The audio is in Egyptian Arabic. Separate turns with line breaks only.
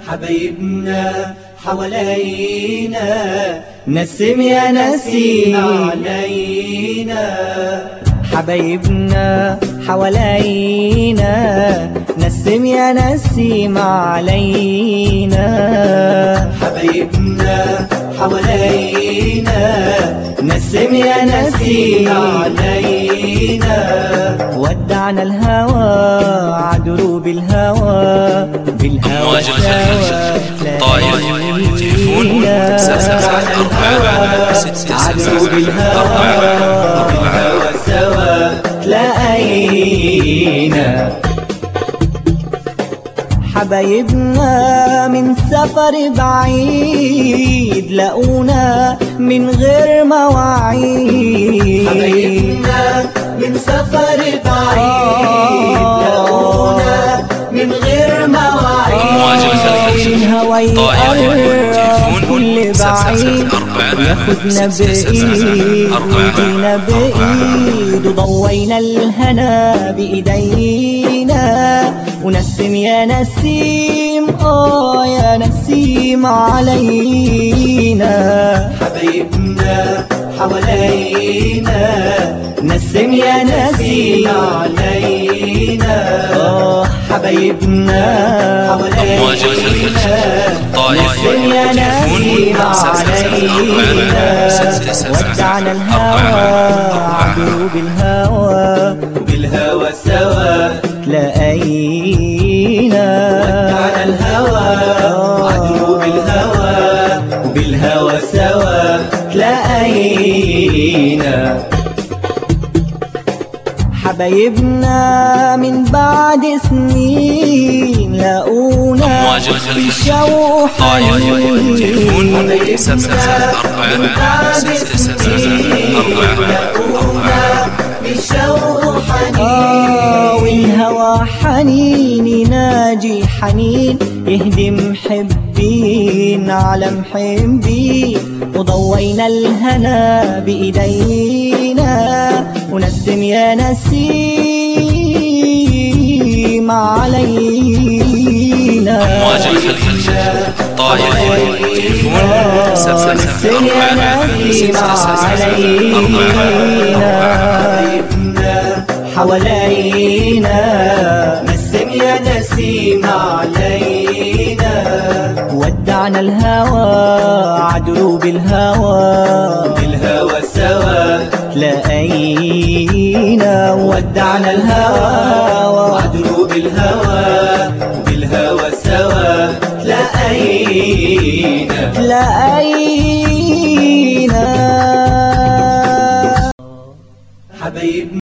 حبايبنا حوالينا نسم يا نسيم علينا
حبايبنا حوالينا نسم يا نسيم علينا
حبايبنا حوالينا نسم يا نسيم علينا
ودعنا الهوى عدروب الهوى بالهوى
أمواج الخليج طائف تليفون سبعة أربعة ستة
عدو بالهوى بالهوى سوا تلاقينا
حبايبنا من سفر بعيد لقونا من غير مواعيد
حبايبنا من سفر بعيد لقونا من غير
أمواج
مواعيد
الخليج
الهوى
طائف
يقرب كل
تليفون
بعيد ياخدنا بإيد ويدينا بإيد وضوينا الهنا بإيدينا ونسم يا نسيم آه يا نسيم علينا
حبايبنا حوالينا نسم يا نسيم علينا
آه
حبايبنا
أمواج الخليج طائف
نسم يا نسيم علينا
ودعنا الهوى عدو بالهوى
بالهوى سوا
تلاقينا
على الهوى عدو بالهوى وبالهوى سوا تلاقينا
حبايبنا من بعد سنين لقونا
أمواج الخليج
بشوق
طائف
حنين
تليفون سبعة أربعة ستة أربعة أربعة
بالشوق
آه
حنين
والهوى حنين يناجي حنين يهدي محبين على محبين وضوينا الهنا بإيدينا ونسم يا نسيم علينا
أمواج الخليج طائف تليفون سبعة
نسم يا
أربعة
نسيم
ستة
علينا
حبايبنا حوالينا نسم يا نسيم علينا
ودعنا الهوى عدروب الهوى
بالهوى سوا
تلاقينا
ودعنا الهوى وعدلوا بالهوى بالهوى سوا تلاقينا
تلاقينا
حبايبنا